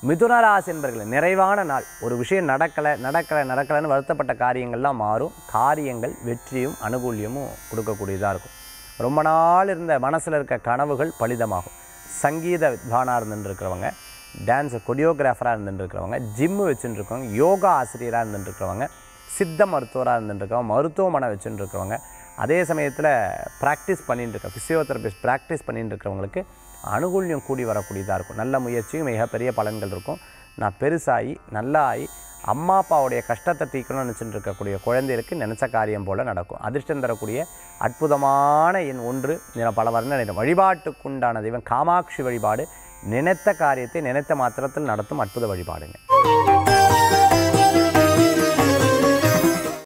மிதுன ராசி என்பர்களே நிறைவான நாள் ஒரு விஷயம் நடக்கலை நடக்கலை நடக்கலைன்னு வருத்தப்பட்ட காரியங்கள்லாம் மாறும் காரியங்கள் வெற்றியும் அனுகூல்யமும் கொடுக்கக்கூடியதாக இருக்கும் ரொம்ப நாள் இருந்த மனசில் இருக்க கனவுகள் பலிதமாகும் சங்கீத வித்வானாக இருந்துருக்கிறவங்க டான்ஸ் கொரியோகிராஃபராக இருந்துருக்கிறவங்க ஜிம்மு வச்சுட்டு இருக்கவங்க யோகா ஆசிரியராக இருந்துருக்கிறவங்க சித்த மருத்துவராக இருந்துருக்கவங்க மருத்துவமனை வச்சுட்டு இருக்கிறவங்க அதே சமயத்தில் ப்ராக்டிஸ் பண்ணிட்டு இருக்க ஃபிசியோதெரபிஸ்ட் ப்ராக்டிஸ் பண்ணிட்டு இருக்கிறவங்களுக்கு அனுகூல்யம் கூடி வரக்கூடியதாக இருக்கும் நல்ல முயற்சியும் மிகப்பெரிய பலன்கள் இருக்கும் நான் பெருசாகி நல்லா ஆகி அம்மா அப்பாவுடைய கஷ்டத்தை தீர்க்கணும்னு நினச்சிட்டு இருக்கக்கூடிய குழந்தைகளுக்கு நினச்ச காரியம் போல் நடக்கும் அதிர்ஷ்டம் தரக்கூடிய அற்புதமான எண் ஒன்று நிற பல வர்ண நிறம் வழிபாட்டுக்குண்டான தெய்வம் காமாட்சி வழிபாடு நினைத்த காரியத்தை நினைத்த மாத்திரத்தில் நடத்தும் அற்புத வழிபாடுங்க